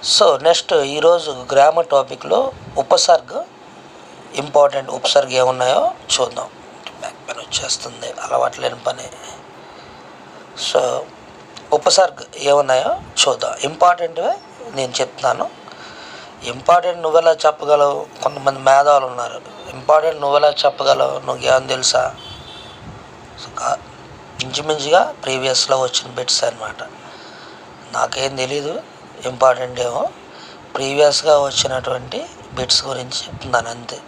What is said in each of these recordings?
So next ఈరోజు grammar టాపిక్లో ఉపసర్గ important ఉపసర్గ ఏమున్నాయో చూద్దాం బ్యాక్ పెన్ వచ్చేస్తుంది అలవాటు లేని పని సో ఉపసర్గ ఏమున్నాయో చూద్దాం ఇంపార్టెంట్వే నేను చెప్తున్నాను ఇంపార్టెంట్ నువ్వెలా చెప్పగలవు కొంతమంది మేధావులు ఉన్నారు ఇంపార్టెంట్ నువ్వెలా చెప్పగలవు నువ్వు ఏమని తెలుసా సో కా- ఇంచుమించుగా ప్రీవియస్లో వచ్చిన బిట్స్ అనమాట నాకేం తెలీదు ఇంపార్టెంట్ ఏమో ప్రీవియస్గా వచ్చినటువంటి బిట్స్ గురించి చెప్తున్నాను అంతే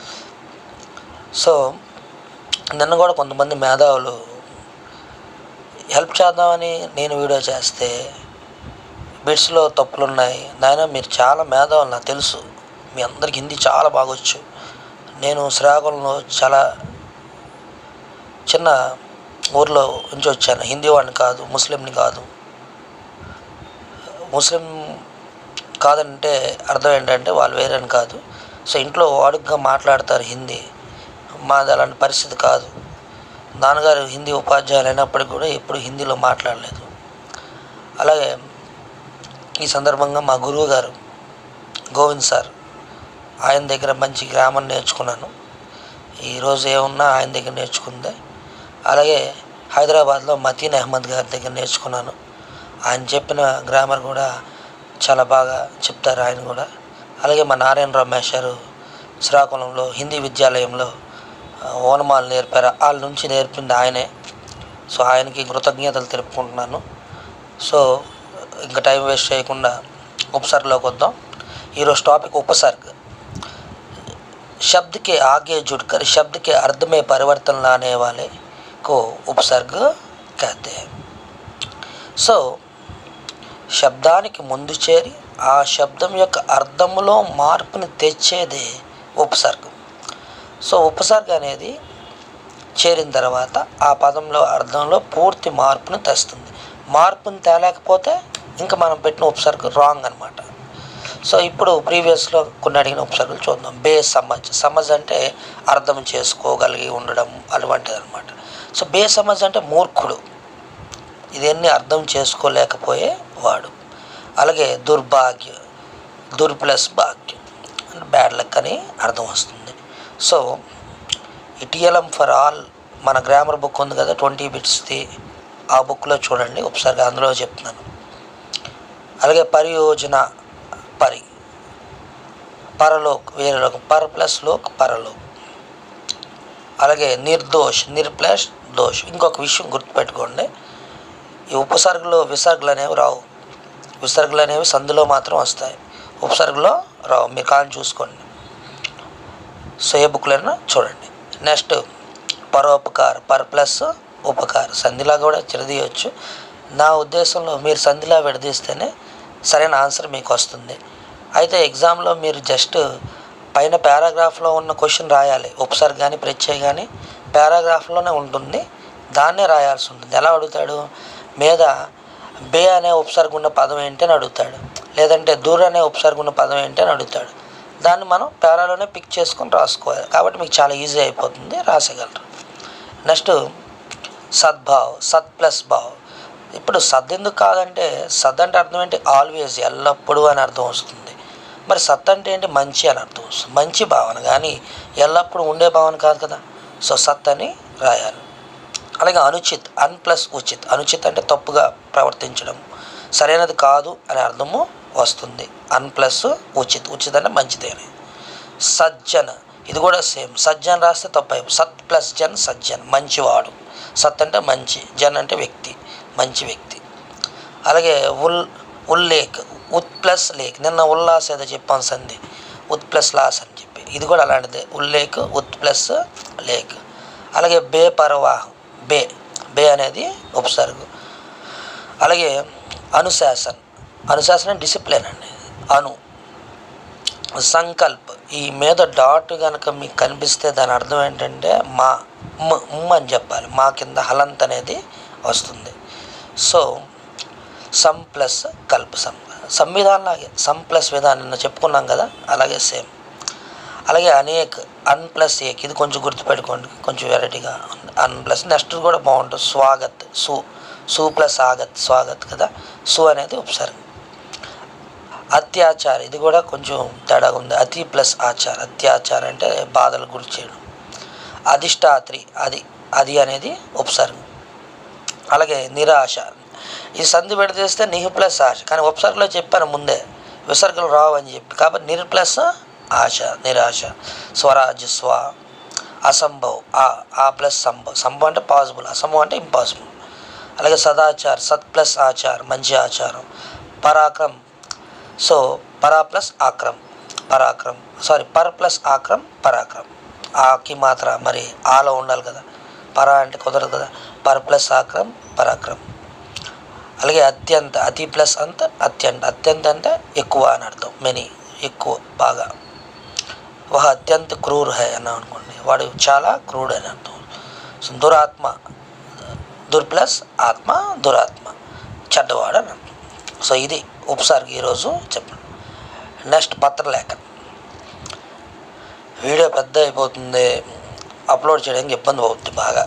సో నిన్న కూడా కొంతమంది మేధావులు హెల్ప్ చేద్దామని నేను వీడియో చేస్తే బిట్స్లో తప్పులు ఉన్నాయి నాయన మీరు చాలా మేధావులు నాకు తెలుసు మీ అందరికి హిందీ చాలా బాగొచ్చు నేను శ్రీకాకుళంలో చాలా చిన్న ఊర్లో నుంచి వచ్చాను హిందీ వాడిని కాదు ముస్లింని కాదు ముస్లిం కాదంటే అర్థం ఏంటంటే వాళ్ళు వేరని కాదు సో ఇంట్లో వాడుకగా మాట్లాడతారు హిందీ మాది అలాంటి పరిస్థితి కాదు నాన్నగారు హిందీ ఉపాధ్యాయులు అయినప్పటికీ కూడా ఎప్పుడు హిందీలో మాట్లాడలేదు అలాగే ఈ సందర్భంగా మా గురువు గారు గోవింద్ సార్ ఆయన దగ్గర మంచి గ్రామర్ నేర్చుకున్నాను ఈరోజు ఏమున్నా ఆయన దగ్గర నేర్చుకుందే అలాగే హైదరాబాద్లో మతీన్ అహ్మద్ గారి దగ్గర నేర్చుకున్నాను ఆయన చెప్పిన గ్రామర్ కూడా చాలా బాగా చెప్తారు ఆయన కూడా అలాగే మా నారాయణరావు మేషారు శ్రీకాకుళంలో హిందీ విద్యాలయంలో ఆ, ఓనమాలు నేర్పారు వాళ్ళ నుంచి నేర్పింది ఆయనే సో ఆయనకి కృతజ్ఞతలు తెలుపుకుంటున్నాను సో ఇంకా టైం వేస్ట్ చేయకుండా ఉపసర్గలోకి వద్దాం ఈరోజు టాపిక్ ఉపసర్గ शब्द के आगे जुड़कर शब्द के अर्थ में परिवर्तन लाने वाले को उपसर्ग कहते हैं సో శబ్దానికి ముందు చేరి ఆ శబ్దం యొక్క అర్థంలో మార్పుని తెచ్చేదే ఉపసర్గం సో ఉపసర్గ అనేది చేరిన తర్వాత ఆ పదంలో అర్థంలో పూర్తి మార్పును తెస్తుంది మార్పుని తేలేకపోతే ఇంకా మనం పెట్టిన ఉపసర్గ రాంగ్ అనమాట సో ఇప్పుడు ప్రీవియస్లో కొన్ని అడిగిన ఉపసర్గలు చూద్దాం బే సమజ్ సమజ్ అంటే అర్థం చేసుకోగలిగి ఉండడం అటువంటిది అనమాట సో బే సమజ్ అంటే మూర్ఖుడు ఇదన్నీ అర్థం చేసుకోలేకపోయే వాడు అలాగే దుర్భాగ్య దుర్ ప్లస్ భాగ్యం అంటే బ్యాడ్ లక్ అని అర్థం వస్తుంది సో ఇటియలం ఫర్ ఆల్ మన గ్రామర్ బుక్ ఉంది కదా ట్వంటీ బిట్స్ది ఆ బుక్లో చూడండి ఒకసారి అందులో చెప్తున్నాను అలాగే పరియోజన పరి పరలోక్ వేరే లోకం పర్ ప్లస్ లోక్ పరలోక్ అలాగే నిర్దోష్ నిర్ ప్లస్ దోష్ ఇంకొక విషయం గుర్తుపెట్టుకోండి ఈ ఉపసర్గలో విసర్గలు అనేవి రావు విసర్గలు అనేవి సందులో మాత్రం వస్తాయి ఉపసర్గలో రావు మీరు కాని చూసుకోండి సో ఏ బుక్లైనా చూడండి నెక్స్ట్ పరోపకార్ పర్ ప్లస్ ఉపకార్ సంధిలా కూడా చిరదీయచ్చు నా ఉద్దేశంలో మీరు సంధిలా విడదీస్తేనే సరైన ఆన్సర్ మీకు వస్తుంది అయితే ఎగ్జామ్లో మీరు జస్ట్ పైన పారాగ్రాఫ్లో ఉన్న క్వశ్చన్ రాయాలి ఉపసర్గ కానీ ప్రత్యయ కానీ పారాగ్రాఫ్లోనే ఉంటుంది దాన్నే రాయాల్సి ఉంటుంది ఎలా అడుగుతాడు మీద బే అనే ఉపసర్గ ఉన్న పదం ఏంటి అని అడుగుతాడు లేదంటే దూర అనే ఉపసర్గ ఉన్న పదం ఏంటి అని అడుగుతాడు దాన్ని మనం పేరాలోనే పిక్ చేసుకొని రాసుకోవాలి కాబట్టి మీకు చాలా ఈజీ అయిపోతుంది రాసేయగలరు నెక్స్ట్ సద్భావ్ సత్ ప్లస్ భావ్ ఇప్పుడు సద్ ఎందుకు కాదంటే సద్ అంటే అర్థం ఏంటి ఆల్వేస్ ఎల్లప్పుడూ అని అర్థం వస్తుంది మరి సత్ అంటే ఏంటి మంచి అని అర్థం వస్తుంది మంచి భావన కానీ ఎల్లప్పుడూ ఉండే భావన కాదు కదా సో సత్ అని రాయాలి అలాగే అనుచిత్ అన్ ప్లస్ ఉచిత్ అనుచిత్ అంటే తప్పుగా ప్రవర్తించడం సరైనది కాదు అనే అర్థము వస్తుంది అన్ ప్లస్ ఉచిత్ ఉచిత్ అంటే మంచిది అని సజ్జన్ ఇది కూడా సేమ్ సజ్జన్ రాస్తే తప్పు అయిపో సత్ ప్లస్ జన్ సజ్జన్ మంచివాడు సత్ అంటే మంచి జన్ అంటే వ్యక్తి మంచి వ్యక్తి అలాగే ఉల్ ఉల్లేఖ్ ఉత్ ప్లస్ లేక్ నిన్న ఉల్లాస్ ఏదో చెప్పాను సంధి ఉత్ ప్లస్ లాస్ అని చెప్పి ఇది కూడా అలాంటిదే ఉల్లేఖ్ ఉత్ ప్లస్ లేక్ అలాగే బే పరవాహం బే బే అనేది ఉపసర్గు అలాగే అనుశాసన్ అనుశాసనం డిసిప్లిన్ అండి అను సంకల్ప్ ఈ మీద డాట్ కనుక మీకు కనిపిస్తే దాని అర్థం ఏంటంటే మా మ్ మ్ అని చెప్పాలి మా కింద హలంత్ అనేది వస్తుంది సో సమ్ ప్లస్ కల్ప్ సమ్ సంవిధానం లాగే సమ్ ప్లస్ విధానం నిన్న చెప్పుకున్నాం కదా అలాగే సేమ్ అలాగే అనేక్ అన్ ప్లస్ ఏక్ ఇది కొంచెం గుర్తుపెట్టుకోండి కొంచెం వెరైటీగా ఉంది అన్ ప్లస్ నెక్స్ట్ కూడా బాగుంటుంది స్వాగత్ సు సు ప్లస్ ఆగత్ స్వాగత్ కదా సు అనేది ఉపసర్గ అత్యాచార ఇది కూడా కొంచెం తేడాగా ఉంది అతి ప్లస్ ఆచార అత్యాచార అంటే బాధలు గురి చేయడం అధిష్టాత్రి అది అది అనేది ఉపసర్గం అలాగే నిరాశ ఈ సంధి విడదీస్తే నిహు ప్లస్ ఆశ కానీ ఉపసర్గలో చెప్పాను ముందే విసర్గలు రావు అని చెప్పి కాబట్టి నిర్ ప్లస్ ఆశ నిరాశ స్వరాజ్ స్వ అసంభవ్ ఆ ఆ ప్లస్ సంభవ్ సంభవ్ అంటే పాసిబుల్ అసంభవ్ అంటే ఇంపాసిబుల్ అలాగే సదాచార్ సత్ ప్లస్ ఆచార్ మంచి ఆచారం పరాక్రమ్ సో పరా ప్లస్ ఆక్రమ్ పరాక్రమ్ సారీ పర్ ప్లస్ ఆక్రమ్ పరాక్రమ్ ఆకి మాత్ర మరి ఆలో ఉండాలి కదా పరా అంటే కుదరదు కదా పర్ ప్లస్ ఆక్రమ్ పరాక్రమ్ అలాగే అత్యంత అతి ప్లస్ అంత అత్యంత అత్యంత అంటే ఎక్కువ అని అర్థం మెనీ ఎక్కువ బాగా వహ అత్యంత క్రూర్ హై అన్నాం అనుకోండి వాడు చాలా క్రూడ్ అని అర్థం సో దురాత్మ దుర్ ప్లస్ ఆత్మ దురాత్మ చెడ్డవాడు అని అర్థం సో ఇది ఉపసర్గ ఈరోజు చెప్పండి నెక్స్ట్ పత్రలేఖనం వీడియో పెద్ద అయిపోతుంది అప్లోడ్ చేయడానికి ఇబ్బంది అవుతుంది బాగా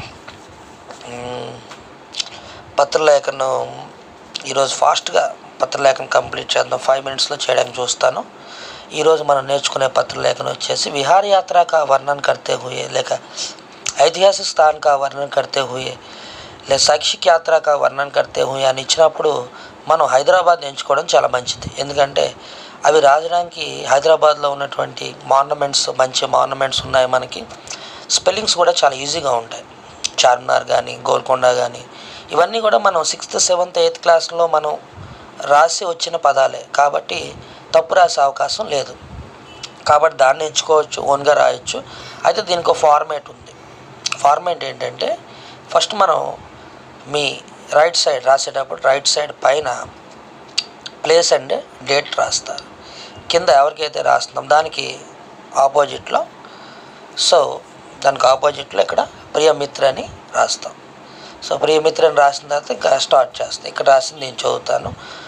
మ్మ్. పత్రలేఖనం ఈరోజు ఫాస్ట్గా పత్రలేఖనం కంప్లీట్ చేద్దాం ఫైవ్ మినిట్స్లో చేయడానికి చూస్తాను ఈరోజు మనం నేర్చుకునే పత్రలేఖనం వచ్చేసి విహారయాత్ర కా వర్ణన కర్తే హుయే లేక ఐతిహాసిక స్థాన్ కా వర్ణన కర్తే హుయే లేక శైక్షిక యాత్ర కా వర్ణన కర్తే హుయే అని ఇచ్చినప్పుడు మనం హైదరాబాద్ ఎంచుకోవడం చాలా మంచిది ఎందుకంటే అవి రాజడానికి హైదరాబాద్లో ఉన్నటువంటి మార్నమెంట్స్ మంచి మార్నమెంట్స్ ఉన్నాయి మనకి స్పెల్లింగ్స్ కూడా చాలా ఈజీగా ఉంటాయి చార్మినార్ కానీ గోల్కొండ కానీ ఇవన్నీ కూడా మనం సిక్స్త్ సెవెంత్ ఎయిత్ క్లాస్లో మనం రాసి వచ్చిన పదాలే కాబట్టి తప్పు రాసే అవకాశం లేదు కాబట్టి దాన్ని ఎంచుకోవచ్చు ఓన్గా రాయొచ్చు అయితే దీనికి ఒక ఫార్మేట్ ఉంది ఫార్మేట్ ఏంటంటే ఫస్ట్ మనం మీ రైట్ సైడ్ రాసేటప్పుడు రైట్ సైడ్ పైన ప్లేస్ అండ్ డేట్ రాస్తారు కింద ఎవరికైతే రాస్తున్నాం దానికి ఆపోజిట్లో సో దానికి ఆపోజిట్లో ఇక్కడ ప్రియమిత్ర అని రాస్తాం సో ప్రియమిత్ర అని రాసిన తర్వాత ఇంకా స్టార్ట్ చేస్తాం ఇక్కడ రాసింది నేను చదువుతాను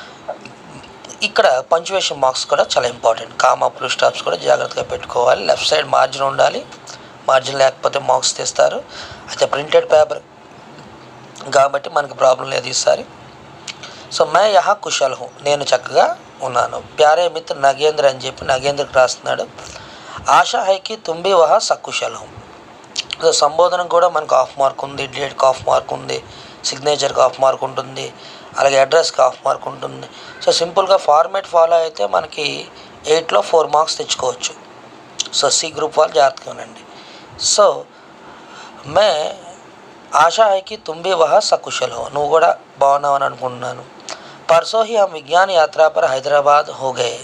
ఇక్కడ పంచువేషన్ మార్క్స్ కూడా చాలా ఇంపార్టెంట్ కామా ఫుల్ స్టాప్స్ కూడా జాగ్రత్తగా పెట్టుకోవాలి లెఫ్ట్ సైడ్ మార్జిన్ ఉండాలి మార్జిన్ లేకపోతే మార్క్స్ తీస్తారు అయితే ప్రింటెడ్ పేపర్ కాబట్టి మనకి ప్రాబ్లం లేదు ఈసారి సో మే యహా కుశల్ హూ నేను చక్కగా ఉన్నాను ప్యారే మిత్ర నగేంద్ర అని చెప్పి నగేంద్రకి రాస్తున్నాడు ఆశా హైకి తుంబి వహ సకుశల్ హూ సో సంబోధన కూడా మనకు హాఫ్ మార్క్ ఉంది డేట్కి హాఫ్ మార్క్ ఉంది సిగ్నేచర్కి హాఫ్ మార్క్ ఉంటుంది అలాగే అడ్రస్కి హాఫ్ మార్క్ ఉంటుంది సో సింపుల్గా ఫార్మేట్ ఫాలో అయితే మనకి ఎయిట్లో ఫోర్ మార్క్స్ తెచ్చుకోవచ్చు సో సి గ్రూప్ వాళ్ళు జాగ్రత్తగా ఉండండి సో మే ఆశా హైకి తుంబి వహ సకుశల్ హో నువ్వు కూడా బాగున్నావు అని అనుకుంటున్నాను పర్సో హీ హమ్ విజ్ఞాన్ యాత్ర పర్ హైదరాబాద్ హో గయే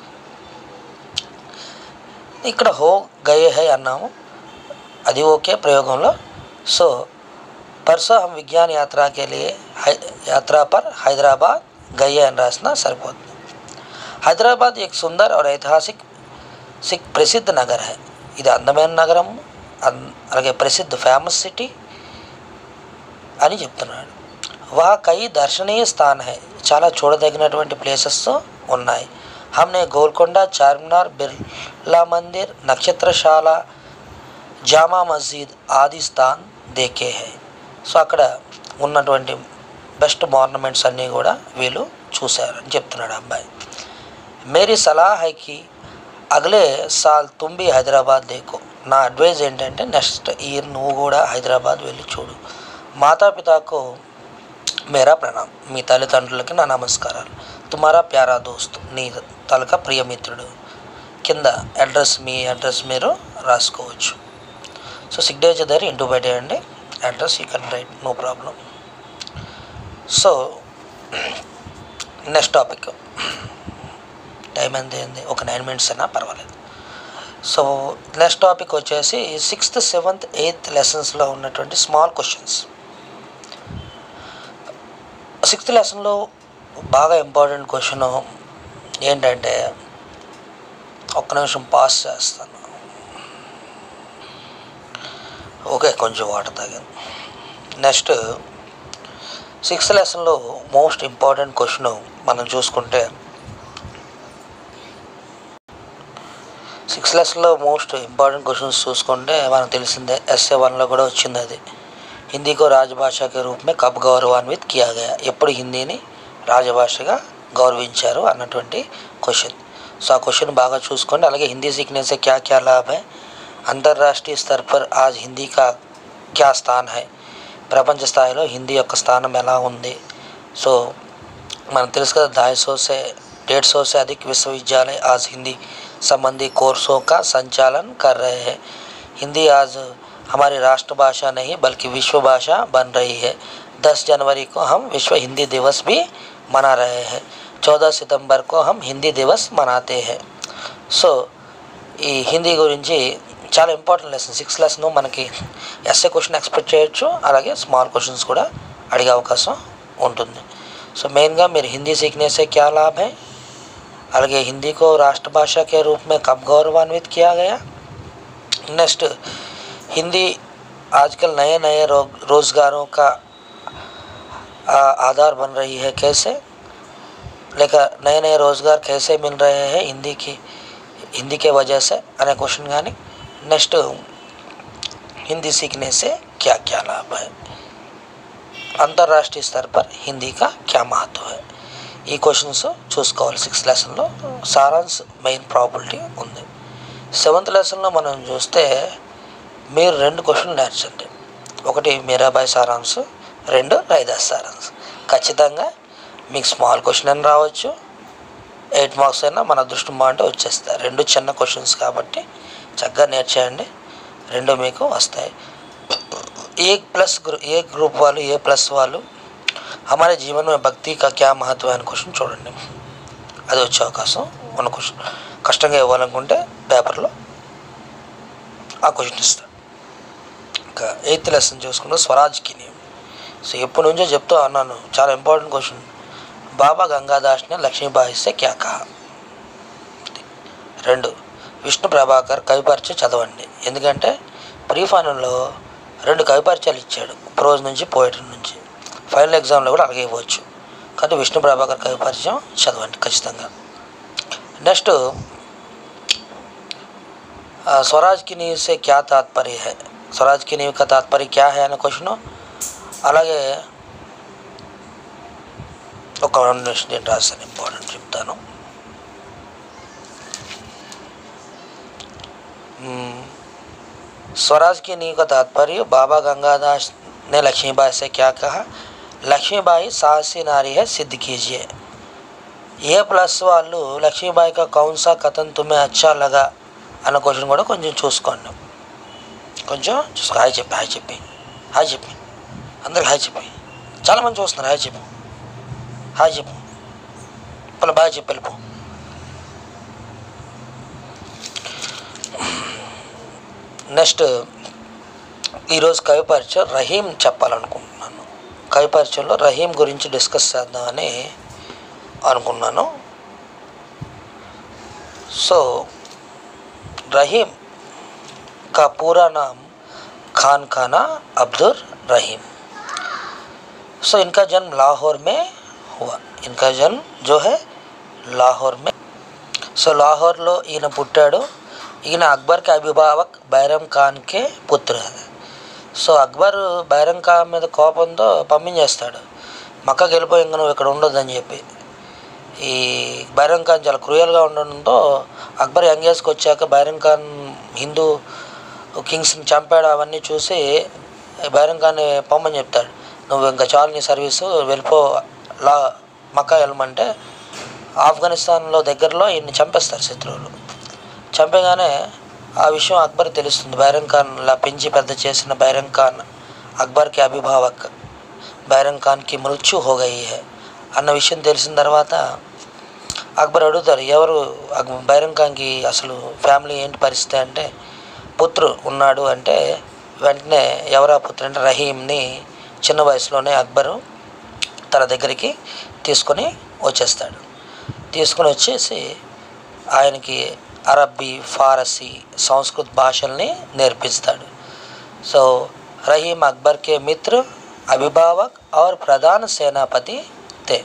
ఇక్కడ హో గయే హై అన్నాము అది ఓకే ప్రయోగంలో సో परसों हम विज्ञान यात्रा के लिए है- यात्रा पर हैदराबाद गए అని రాసినా సరిపోతుంది హైదరాబాద్ एक सुंदर और ऐतिहासिक సిక్ ప్రసిద్ధ నగర్ హై ఇది అందమైన నగరం అన్- అలాగే ప్రసిద్ధ ఫేమస్ సిటీ అని చెప్తున్నాడు వా కై దర్శనీయ స్థాన్ హై చాలా చూడదగినటువంటి ప్లేసెస్ ఉన్నాయి హమ్నే గోల్కొండ చార్మినార్ బిర్లా మందిర్ నక్షత్రశాల జామా మస్జిద్ ఆది స్థాన్ దేకే హై సో అక్కడ ఉన్నటువంటి బెస్ట్ మార్నమెంట్స్ అన్నీ కూడా వీళ్ళు చూశారు అని చెప్తున్నాడు ఆ అబ్బాయి మేరీ సలహా హై కి అగలే సాల్ తుంబి హైదరాబాద్ దేకో నా అడ్వైజ్ ఏంటంటే నెక్స్ట్ ఇయర్ నువ్వు కూడా హైదరాబాద్ వెళ్ళి చూడు మాతాపితాకు మేరా ప్రణామ్ మీ తల్లిదండ్రులకి నా నమస్కారాలు తుమారా ప్యారా దోస్త్ నీ తలక ప్రియమిత్రుడు కింద అడ్రస్ మీ అడ్రస్ మీరు రాసుకోవచ్చు సో సిగ్నేచర్ దగ్గర ఇంటూ పెట్టేయండి address you can write no problem so next topic time ఎంత అయింది ఒక నైన్ మినిట్స్ అయినా పర్వాలేదు సో నెక్స్ట్ టాపిక్ వచ్చేసి సిక్స్త్ సెవెంత్ ఎయిత్ లెసన్స్లో ఉన్నటువంటి స్మాల్ క్వశ్చన్స్ సిక్స్త్ లెసన్లో బాగా ఇంపార్టెంట్ క్వశ్చన్ ఏంటంటే ఒక్క నిమిషం పాస్ చేస్తాను ఓకే కొంచెం వాటర్ తాగాను నెక్స్ట్ సిక్స్త్ లెసన్లో మోస్ట్ ఇంపార్టెంట్ క్వశ్చన్ మనం చూసుకుంటే సిక్స్త్ లెసన్లో మోస్ట్ ఇంపార్టెంట్ క్వశ్చన్స్ చూసుకుంటే మనకు తెలిసిందే ఎస్ఏ వన్లో కూడా వచ్చింది అది హిందీకో రాజభాష కే రూప్ మే కబ్ గౌరవాన్విత్ కియా గయా ఎప్పుడు హిందీని రాజభాషగా గౌరవించారు అన్నటువంటి క్వశ్చన్ సో ఆ క్వశ్చన్ బాగా చూసుకోండి అలాగే హిందీ सीखने से क्या क्या लाभ है అంతర్రాష్ట్రీయ स्तर पर आज हिंदी का क्या స్థాన్ है ప్రపంచ స్థాయిలో హిందీ యొక్క స్థానం ఎలా ఉంది సో మనకు తెలుసు కదా ढाई सौ से डेढ़ सौ से अधिक विश्वविद्यालय आज हिंदी संबंधी कोर्सों का संचालन कर रहे हैं हिंदी आज हमारी राष्ट्र भाषा नहीं बल्कि विश्व भाषा बन रही है 10 जनवरी को हम विश्व हिंदी दिवस भी मना रहे हैं 14 सितंबर को हम हिंदी दिवस मनाते हैं సో ఈ హిందీ గురించి చాలా ఇంపార్టెంట్ లెసన్ సిక్స్ లెసన్ మనకి ఎస్ఏ క్వశ్చన్ ఎక్స్పెక్ట్ చేయొచ్చు అలాగే స్మాల్ క్వశ్చన్స్ కూడా అడిగే అవకాశం ఉంటుంది సో మెయిన్గా మీరు హిందీ सीखने से क्या लाभ है అలాగే हिंदी को राष्ट्रभाषा के रूप में कब गौरवान्वित किया गया नेक्स्ट हिंदी आजकल नए नए रो, रोज़गारों का आ, आधार बन रही है कैसे लेकर नए नए रोज़गार कैसे मिल रहे हैं हिंदी की हिंदी के वजह से अने क्वेश्चन కానీ నెక్స్ట్ हिंदी सीखने से क्या क्या लाभ है अंतर्राष्ट्रीय स्तर पर हिंदी का क्या महत्व है ఈ క్వశ్చన్స్ చూసుకోవాలి సిక్స్త్ లెసన్లో సారాంశ్ మెయిన్ ప్రాబిలిటీ ఉంది సెవెంత్ లెసన్లో మనం చూస్తే మీరు రెండు క్వశ్చన్లు నేర్చండి ఒకటి మీరాబాయి సారాంశ్ రెండు రైదాస్ సారాంశ్ ఖచ్చితంగా మీకు స్మాల్ క్వశ్చన్ అని రావచ్చు ఎయిట్ మార్క్స్ అయినా మన అదృష్టం బాగుంటే వచ్చేస్తాయి రెండు చిన్న క్వశ్చన్స్ కాబట్టి చక్కగా నేర్చేయండి రెండు మీకు వస్తాయి ఏ ప్లస్ గ్రూ ఏ గ్రూప్ వాళ్ళు ఏ ప్లస్ వాళ్ళు हमारे जीवन में भक्ति का क्या महत्व है అని క్వశ్చన్ చూడండి అది వచ్చే అవకాశం ఉన్న క్వశ్చన్ కష్టంగా ఇవ్వాలనుకుంటే పేపర్లో ఆ క్వశ్చన్ ఇస్తాను ఇంకా ఎయిత్ లెసన్ చూసుకుంటే స్వరాజ్కి నియమం సో ఎప్పటి నుంచో చెప్తూ అన్నాను చాలా ఇంపార్టెంట్ క్వశ్చన్ బాబా గంగాదాస్ని లక్ష్మీబాయి సే క్యా కహా రెండు విష్ణు ప్రభాకర్ కవిపరిచయం చదవండి ఎందుకంటే ప్రీఫానంలో రెండు కవిపరిచయాలు ఇచ్చాడు ప్రోజ్ నుంచి పోయిటరీ నుంచి ఫైనల్ ఎగ్జామ్లో కూడా అలాగే ఇవ్వచ్చు కాబట్టి విష్ణు ప్రభాకర్ కవి పరిచయం చదవండి ఖచ్చితంగా నెక్స్ట్ स्वराज की नींव से क्या तात्पर्य है स्वराज की नींव का तात्पर्य क्या है అనే క్వశ్చన్ అలాగే ఒక రెండు నిమిషం నేను రాస్తాను ఇంపార్టెంట్ చెప్తాను మ్మ్. स्वराज की नींव का तात्पर्य बाबा गंगादास ने लक्ष्मीबाई से क्या कहा लक्ष्मीबाई साहसी नारी है सिद्ध कीजिए ఏ ప్లస్ వాళ్ళు లక్ష్మీబాయి కా కౌన్ సా కథన్ తుమ్మే అచ్చా లగా అన్న క్వశ్చన్ కూడా కొంచెం చూసుకోండి కొంచెం చూసుకో హాయ్ చెప్పి హాయ్ చెప్పి హాయ్ చెప్పి అందరికి హాయ్ చెప్పి చాలామంది చూస్తున్నారు హాయ్ చెప్పు హాయ్ చెప్పు ఇప్పుడు బాగా చెప్పి వెళ్ళిపో నెక్స్ట్ ఈరోజు కవి పరిచయం రహీం చెప్పాలనుకుంటున్నాను కవి పరిచయంలో రహీం గురించి డిస్కస్ చేద్దామని అనుకున్నాను సో रहीम का पूरा नाम खान खाना अब्दुल रहीम सो इनका जन्म लाहौर में हुआ इनका जन्म जो है లాహోర్ మే సో లాహోర్లో ఈయన పుట్టాడు ఈయన అక్బర్కి అభిభావక్ బైరం ఖాన్కే పుత్ర సో అక్బర్ బైరం ఖాన్ మీద కోపంతో పంపించేస్తాడు మక్కకి వెళ్ళిపోయి ఇంకా నువ్వు ఇక్కడ ఉండొద్దని చెప్పి ఈ బైరం ఖాన్ చాలా క్రూయల్గా ఉండడంతో అక్బర్ యంగ్ ఏజ్కి వచ్చాక బైరం ఖాన్ హిందూ కింగ్స్ని చంపాడు అవన్నీ చూసి బైరం ఖాన్ని పొమ్మని చెప్తాడు నువ్వు ఇంకా చాలు నీ సర్వీసు వెళ్ళిపో లా మక్కా వెళ్ళమంటే ఆఫ్ఘనిస్తాన్లో దగ్గరలో ఈయన్ని చంపేస్తారు శత్రువులు చంపగానే ఆ విషయం అక్బర్ తెలుస్తుంది బైరం ఖాన్ ఇలా పెంచి పెద్ద చేసిన బైరం ఖాన్ అక్బర్కి అభిభావక్ బైరం ఖాన్కి మృత్యు హోగయి హే అన్న విషయం తెలిసిన తర్వాత అక్బర్ అడుగుతారు ఎవరు అక్- బైరం ఖాన్కి అసలు ఫ్యామిలీ ఏంటి పరిస్థితి అంటే పుత్రు ఉన్నాడు అంటే వెంటనే ఎవరా పుత్రు అంటే రహీంని చిన్న వయసులోనే అక్బరు తన దగ్గరికి తీసుకొని వచ్చేస్తాడు తీసుకొని వచ్చేసి ఆయనకి అరబ్బీ ఫారసీ సంస్కృత్ భాషల్ని నేర్పిస్తాడు సో రహీం अकबर के मित्र अभिभावक और प्रधान सेनापति थे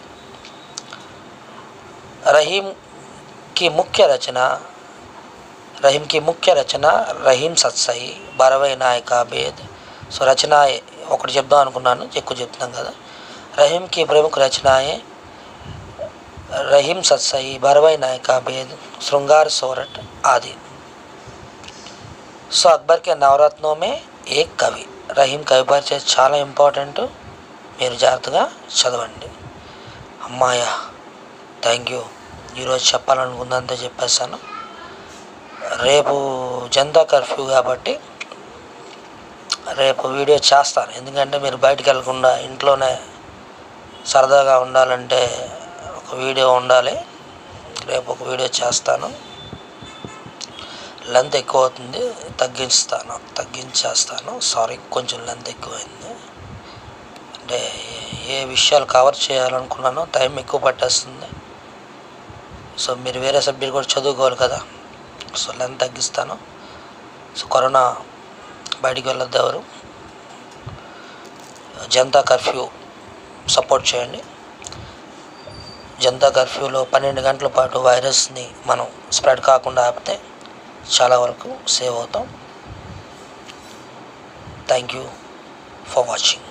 रहीम की मुख्य रचना रहीम की मुख्य రచన రహీం సత్సాయి బరవై నాయక భేద్ సో రచన ఒకటి చెప్దాం అనుకున్నాను ఎక్కువ చెప్తున్నాం కదా రహీం की प्रमुख रचनाएं रहीम सत्साई भरवाई नायका भेद श्रृंगार सोरठ आदि సో అక్బర్ కే నవరత్నో మే ఏక్ కవి రహీం కవి పరిచయం చాలా ఇంపార్టెంట్ మీరు జాగ్రత్తగా చదవండి అమ్మాయ థ్యాంక్ యూ ఈరోజు చెప్పాలనుకున్నంత చెప్పేస్తాను రేపు జనతా కర్ఫ్యూ కాబట్టి రేపు వీడియో చేస్తాను ఎందుకంటే మీరు బయటికి వెళ్ళకుండా ఇంట్లోనే సరదాగా ఉండాలంటే ఒక వీడియో ఉండాలి రేపు ఒక వీడియో చేస్తాను లెంత్ ఎక్కువ అవుతుంది తగ్గిస్తాను తగ్గించేస్తాను సారీ కొంచెం లెంత్ ఎక్కువైంది అంటే ఏ విషయాలు కవర్ చేయాలనుకున్నానో టైం ఎక్కువ పట్టేస్తుంది సో మీరు వేరే సబ్జెక్ట్ కూడా చదువుకోవాలి కదా సో లెంత్ తగ్గిస్తాను సో కరోనా బయటికి వెళ్ళొద్దు ఎవరు జనతా కర్ఫ్యూ సపోర్ట్ చేయండి జనతా కర్ఫ్యూలో పన్నెండు గంటల పాటు వైరస్ని మనం స్ప్రెడ్ కాకుండా ఆపితే చాలా వరకు సేవ్ అవుతాం థ్యాంక్ యూ ఫర్ వాచింగ్